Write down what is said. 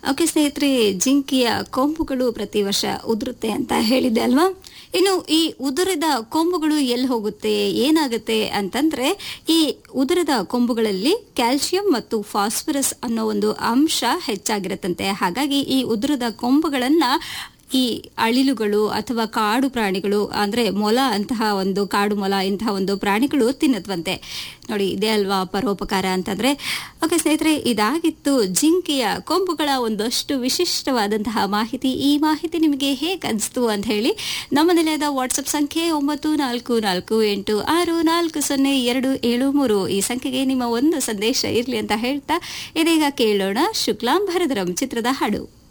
okay ಸ್ನೇಹಿತರೆ ಜಿಂಕೆಯ ಕೊಂಬುಗಳು ಪ್ರತಿ ವರ್ಷ ಉದುರುತ್ತೆ ಅಂತ ಹೇಳಿದ್ದೆ ಅಲ್ವಾ ಇನ್ನು ಈ ಉದುರಿದ ಕೊಂಬುಗಳು ಎಲ್ಲಿ ಹೋಗುತ್ತೆ ಏನಾಗುತ್ತೆ ಅಂತಂದ್ರೆ ಈ ಉದುರಿದ ಕೊಂಬುಗಳಲ್ಲಿ ಕ್ಯಾಲ್ಸಿಯಂ ಮತ್ತು ಫಾಸ್ಫರಸ್ ಅನ್ನೋ ಒಂದು ಅಂಶ ಹೆಚ್ಚಾಗಿರುತ್ತಂತೆ ಹಾಗಾಗಿ ಈ ಉದುರಿದ ಕೊಂಬುಗಳನ್ನ ಈ ಅಳಿಲುಗಳು ಅಥವಾ ಕಾಡು ಪ್ರಾಣಿಗಳು ಅಂದ್ರೆ ಮೊಲ ಅಂತಹ ಒಂದು ಕಾಡು ಮೊಲ ಇಂತಹ ಒಂದು ಪ್ರಾಣಿಗಳು ತಿನ್ನತ್ವಂತೆ ನೋಡಿ ಇದೇ ಅಲ್ವಾ ಪರೋಪಕಾರ ಅಂತಂದ್ರೆ ಓಕೆ ಸ್ನೇಹಿತರೆ ಇದಾಗಿತ್ತು ಜಿಂಕೆಯ ಕೊಂಬುಗಳ ಒಂದಷ್ಟು ವಿಶಿಷ್ಟವಾದಂತಹ ಮಾಹಿತಿ ಈ ಮಾಹಿತಿ ನಿಮಗೆ ಹೇಗೆ ಅನಿಸ್ತು ಅಂತ ಹೇಳಿ ನಮ್ಮ ನಿಲಯದ ವಾಟ್ಸಪ್ ಸಂಖ್ಯೆ ಒಂಬತ್ತು ನಾಲ್ಕು ನಾಲ್ಕು ಎಂಟು ಆರು ನಾಲ್ಕು ಸೊನ್ನೆ ಎರಡು ಏಳು ಮೂರು ಈ ಸಂಖ್ಯೆಗೆ ನಿಮ್ಮ ಒಂದು ಸಂದೇಶ ಇರಲಿ ಅಂತ ಹೇಳ್ತಾ ಇದೀಗ ಕೇಳೋಣ ಶುಕ್ಲಾಂ ಭರದರಂ ಚಿತ್ರದ ಹಾಡು